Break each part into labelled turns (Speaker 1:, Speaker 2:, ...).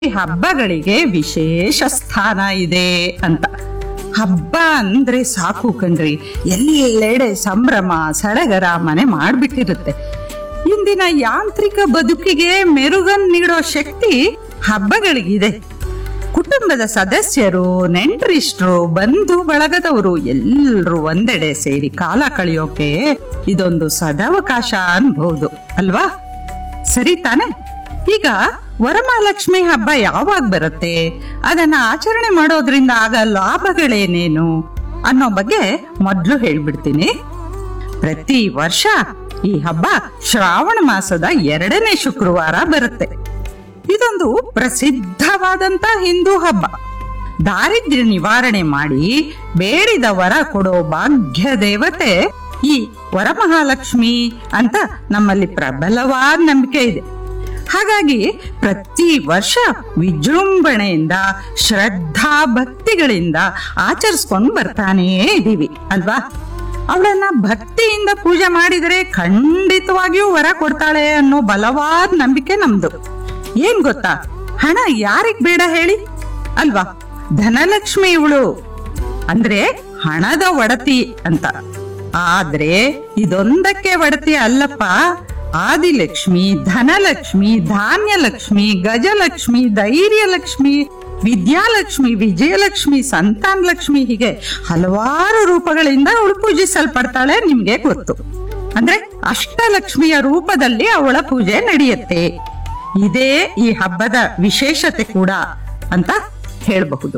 Speaker 1: ಈ ಹಬ್ಬಗಳಿಗೆ ವಿಶೇಷ ಸ್ಥಾನ ಇದೆ ಅಂತ ಹಬ್ಬ ಅಂದ್ರೆ ಸಾಕು ಕಣ್ರಿ ಎಲ್ಲೆಡೆ ಸಂಭ್ರಮ ಸಡಗರ ಮನೆ ಮಾಡ್ಬಿಟ್ಟಿರುತ್ತೆ ಇಂದಿನ ಯಾಂತ್ರಿಕ ಬದುಕಿಗೆ ಮೆರುಗನ್ ನೀಡೋ ಶಕ್ತಿ ಹಬ್ಬಗಳಿಗಿದೆ ಕುಟುಂಬದ ಸದಸ್ಯರು ನೆಂಟರಿಷ್ಟ್ರು ಬಂಧು ಬಳಗದವರು ಎಲ್ಲರೂ ಒಂದೆಡೆ ಸೇರಿ ಕಾಲ ಕಳೆಯೋಕೆ ಇದೊಂದು ಸದಾವಕಾಶ ಅನ್ಬಹುದು ಅಲ್ವಾ ಸರಿ ತಾನೆ ಈಗ ವರಮಹಾಲಕ್ಷ್ಮಿ ಹಬ್ಬ ಯಾವಾಗ ಬರುತ್ತೆ ಅದನ್ನ ಆಚರಣೆ ಮಾಡೋದ್ರಿಂದ ಆಗ ಲಾಭಗಳೇನೇನು ಅನ್ನೋ ಬಗ್ಗೆ ಮೊದ್ಲು ಹೇಳ್ಬಿಡ್ತೀನಿ ಪ್ರತಿ ವರ್ಷ ಈ ಹಬ್ಬ ಶ್ರಾವಣ ಮಾಸದ ಎರಡನೇ ಶುಕ್ರವಾರ ಬರುತ್ತೆ ಇದೊಂದು ಪ್ರಸಿದ್ಧವಾದಂತ ಹಿಂದೂ ಹಬ್ಬ ದಾರಿದ್ರ್ಯ ನಿವಾರಣೆ ಮಾಡಿ ಬೇಡಿದ ವರ ಕೊಡೋ ಭಾಗ್ಯ ದೇವತೆ ಈ ವರಮಹಾಲಕ್ಷ್ಮಿ ಅಂತ ನಮ್ಮಲ್ಲಿ ಪ್ರಬಲವಾದ ನಂಬಿಕೆ ಇದೆ ಹಾಗಾಗಿ ಪ್ರತಿ ವರ್ಷ ವಿಜೃಂಭಣೆಯಿಂದ ಶ್ರದ್ಧಾ ಭಕ್ತಿಗಳಿಂದ ಆಚರಿಸ್ಕೊಂಡು ಬರ್ತಾನೇ ಇದೀವಿ ಅಲ್ವಾ ಅವಳನ್ನ ಭಕ್ತಿಯಿಂದ ಪೂಜೆ ಮಾಡಿದರೆ ಖಂಡಿತವಾಗಿಯೂ ವರ ಕೊಡ್ತಾಳೆ ಅನ್ನೋ ಬಲವಾದ ನಂಬಿಕೆ ನಮ್ದು ಏನ್ ಗೊತ್ತಾ ಹಣ ಯಾರಿಗ್ ಬೇಡ ಹೇಳಿ ಅಲ್ವಾ ಧನಲಕ್ಷ್ಮಿ ಇವಳು ಅಂದ್ರೆ ಹಣದ ಒಡತಿ ಅಂತ ಆದ್ರೆ ಇದೊಂದಕ್ಕೆ ಒಡತಿ ಅಲ್ಲಪ್ಪ ಆದಿಲಕ್ಷ್ಮಿ ಧನಲಕ್ಷ್ಮಿ ಧಾನ್ಯಲಕ್ಷ್ಮಿ ಗಜಲಕ್ಷ್ಮಿ ಧೈರ್ಯಲಕ್ಷ್ಮಿ ವಿದ್ಯಾಲಕ್ಷ್ಮಿ ವಿಜಯಲಕ್ಷ್ಮಿ ಸಂತಾನ ಲಕ್ಷ್ಮಿ ಹೀಗೆ ಹಲವಾರು ರೂಪಗಳಿಂದ ಅವಳು ಪೂಜಿಸಲ್ಪಡ್ತಾಳೆ ನಿಮ್ಗೆ ಗೊತ್ತು ಅಂದ್ರೆ ಅಷ್ಟಲಕ್ಷ್ಮಿಯ ರೂಪದಲ್ಲಿ ಅವಳ ಪೂಜೆ ನಡೆಯುತ್ತೆ ಇದೇ ಈ ಹಬ್ಬದ ವಿಶೇಷತೆ ಕೂಡ ಅಂತ ಹೇಳಬಹುದು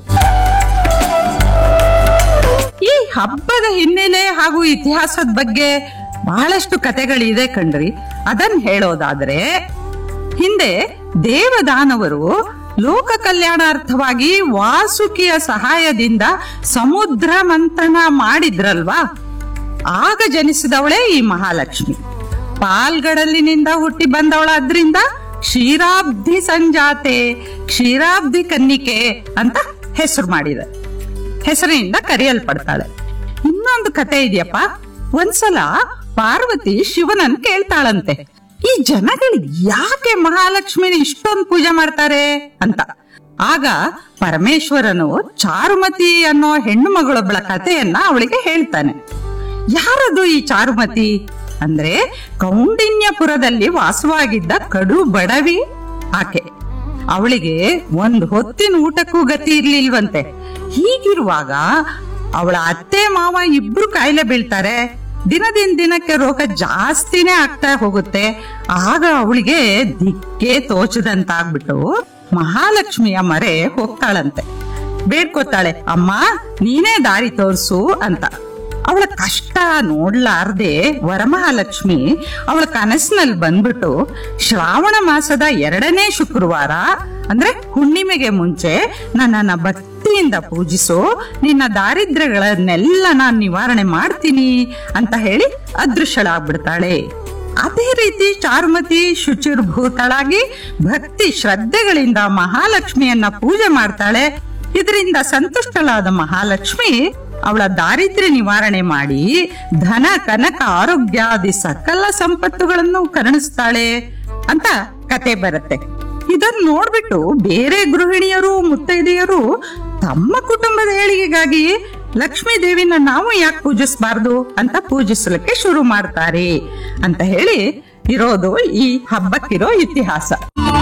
Speaker 1: ಈ ಹಬ್ಬದ ಹಿನ್ನೆಲೆ ಹಾಗೂ ಇತಿಹಾಸದ ಬಗ್ಗೆ ಬಹಳಷ್ಟು ಕಥೆಗಳಿದೆ ಕಣ್ರಿ ಅದನ್ನ ಹೇಳೋದಾದ್ರೆ ಹಿಂದೆ ದೇವದಾನವರು ಲೋಕ ಕಲ್ಯಾಣಾರ್ಥವಾಗಿ ವಾಸುಕಿಯ ಸಹಾಯದಿಂದ ಸಮುದ್ರ ಮಂಥನ ಮಾಡಿದ್ರಲ್ವಾ ಆಗ ಜನಿಸಿದವಳೇ ಈ ಮಹಾಲಕ್ಷ್ಮಿ ಪಾಲ್ಗಡಲಿನಿಂದ ಹುಟ್ಟಿ ಬಂದವಳಾದ್ರಿಂದ ಕ್ಷೀರಾಬ್ಧಿ ಸಂಜಾತೆ ಕ್ಷೀರಾಬ್ಧಿ ಕನ್ನಿಕೆ ಅಂತ ಹೆಸರು ಮಾಡಿದ ಹೆಸರಿನಿಂದ ಕರೆಯಲ್ಪಡ್ತಾಳೆ ಇನ್ನೊಂದು ಕತೆ ಇದೆಯಪ್ಪ ಒಂದ್ಸಲ ಪಾರ್ವತಿ ಶಿವನನ್ ಕೇಳ್ತಾಳಂತೆ ಈ ಜನಗಳು ಯಾಕೆ ಮಹಾಲಕ್ಷ್ಮಿನ ಇಷ್ಟೊಂದು ಪೂಜೆ ಮಾಡ್ತಾರೆ ಅಂತ ಆಗ ಪರಮೇಶ್ವರನು ಚಾರುಮತಿ ಅನ್ನೋ ಹೆಣ್ಣು ಮಗಳೊಬ್ಬಳ ಕಥೆಯನ್ನ ಅವಳಿಗೆ ಹೇಳ್ತಾನೆ ಯಾರದು ಈ ಚಾರುಮತಿ ಅಂದ್ರೆ ಕೌಂಡಿನ್ಯಪುರದಲ್ಲಿ ವಾಸವಾಗಿದ್ದ ಕಡು ಬಡವಿ ಆಕೆ ಅವಳಿಗೆ ಒಂದು ಹೊತ್ತಿನ ಊಟಕ್ಕೂ ಗತಿ ಇರ್ಲಿಲ್ವಂತೆ ಹೀಗಿರುವಾಗ ಅವಳ ಅತ್ತೆ ಮಾವ ಇಬ್ರು ಕಾಯಿಲೆ ಬೀಳ್ತಾರೆ ದಿನದಿಂದ ದಿನಕ್ಕೆ ರೋಗ ಜಾಸ್ತಿನೇ ಆಗ್ತಾ ಹೋಗುತ್ತೆ ಆಗ ಅವಳಿಗೆ ದಿಕ್ಕೆ ತೋಚದಂತಾಗ್ಬಿಟ್ಟು ಮಹಾಲಕ್ಷ್ಮಿಯ ಮರೆ ಹೋಗ್ತಾಳಂತೆ ಬೇಡ್ಕೋತಾಳೆ ಅಮ್ಮ ನೀನೇ ದಾರಿ ತೋರ್ಸು ಅಂತ ಅವಳ ಕಷ್ಟ ನೋಡ್ಲಾರ್ದೆ ವರಮಹಾಲಕ್ಷ್ಮಿ ಅವಳ ಕನಸಿನಲ್ಲಿ ಬಂದ್ಬಿಟ್ಟು ಶ್ರಾವಣ ಮಾಸದ ಎರಡನೇ ಶುಕ್ರವಾರ ಅಂದ್ರೆ ಹುಣ್ಣಿಮೆಗೆ ಮುಂಚೆ ನನ್ನನ್ನ ಭಕ್ತಿಯಿಂದ ಪೂಜಿಸು ನಿನ್ನ ದಾರಿದ್ರ್ಯಗಳನ್ನೆಲ್ಲ ನಾನು ನಿವಾರಣೆ ಮಾಡ್ತೀನಿ ಅಂತ ಹೇಳಿ ಅದೃಶ್ಯಳಾಗ್ಬಿಡ್ತಾಳೆ ಅದೇ ರೀತಿ ಚಾರುಮತಿ ಶುಚಿರ್ಭೂತಳಾಗಿ ಭಕ್ತಿ ಶ್ರದ್ಧೆಗಳಿಂದ ಮಹಾಲಕ್ಷ್ಮಿಯನ್ನ ಪೂಜೆ ಮಾಡ್ತಾಳೆ ಇದರಿಂದ ಸಂತುಷ್ಟಳಾದ ಮಹಾಲಕ್ಷ್ಮಿ ಅವಳ ದಾರಿದ್ರ್ಯ ನಿವಾರಣೆ ಮಾಡಿ ಧನ ಕನಕ ಆರೋಗ್ಯಾದಿ ಸಕಲ ಸಂಪತ್ತುಗಳನ್ನು ಕರುಣಿಸ್ತಾಳೆ ಅಂತ ಕತೆ ಬರುತ್ತೆ ಇದನ್ನ ನೋಡ್ಬಿಟ್ಟು ಬೇರೆ ಗೃಹಿಣಿಯರು ಮುತ್ತೈದೆಯರು ತಮ್ಮ ಕುಟುಂಬದ ಏಳಿಗೆಗಾಗಿ ಲಕ್ಷ್ಮೀ ದೇವಿನ ನಾವು ಯಾಕೆ ಪೂಜಿಸಬಾರ್ದು ಅಂತ ಪೂಜಿಸಲಿಕ್ಕೆ ಶುರು ಮಾಡ್ತಾರೆ ಅಂತ ಹೇಳಿ ಇರೋದು ಈ ಹಬ್ಬಕ್ಕಿರೋ ಇತಿಹಾಸ